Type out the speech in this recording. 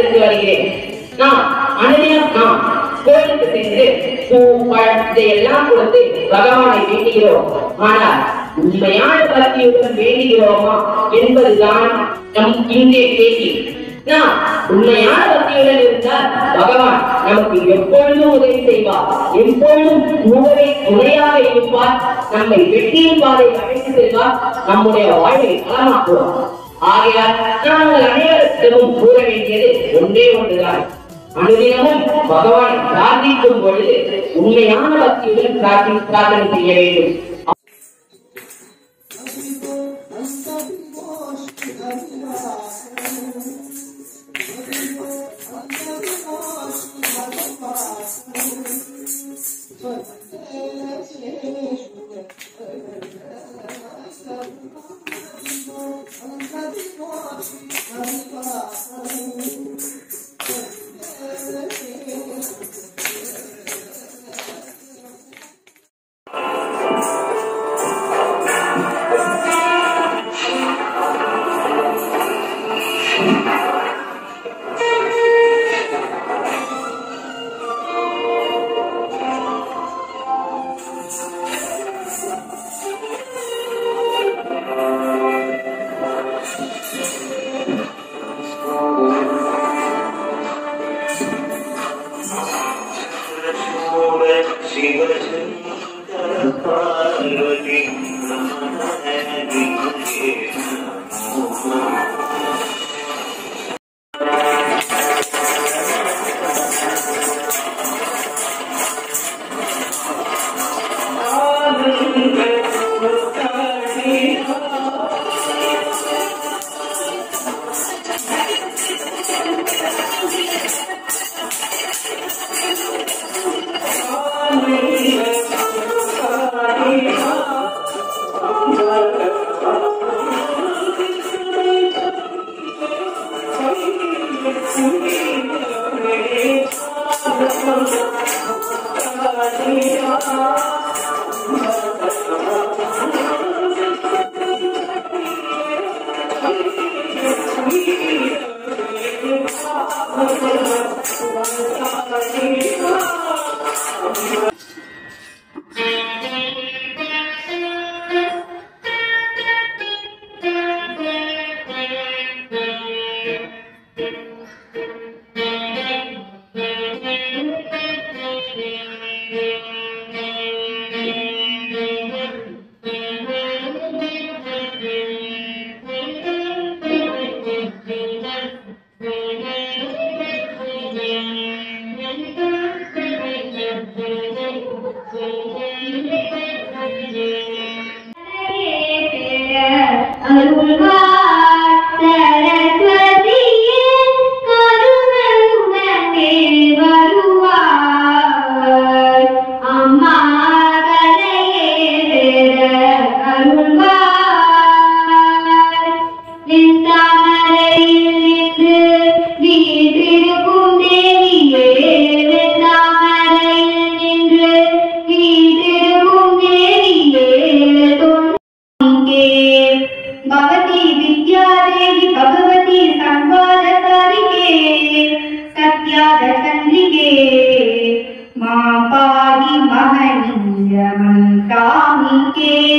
இருந்து வருகிறேன் நாம் அனைவரும் நாம் கோயிலுக்கு சென்று பூ பழம் இதையெல்லாம் கொடுத்து பகவானை வேண்டுகிறோம் ஆனால் உண்மையான பக்தியுடன் வேண்டுகிறோமா என்பதுதான் நம் இங்கே கேள்வி நாம் உண்மையான பக்தியுடன் இருந்தால் பகவான் நமக்கு எப்பொழுதும் உதவி செய்வார் எப்பொழுதும் கூடவே துணையாக இருப்பார் நம்மை வெற்றியின் பாதையில் அழைத்து செல்வார் நம்முடைய வாழ்வை நலமாக்குவார் ஆகையால் நாங்கள் அனைவரிடமும் கூற வேண்டியது ஒன்றே ஒன்றுதான் அனுதினமும் பகவானை பிரார்த்திக்கும் பொழுது உண்மையான பக்தியுடன் பிரார்த்தி பிரார்த்தனை செய்ய வேண்டும் भवती विद्यादेवी भगवती संवादकारिके सत्यादचन्द्रिके मा पाहि महनीयमन्तामिके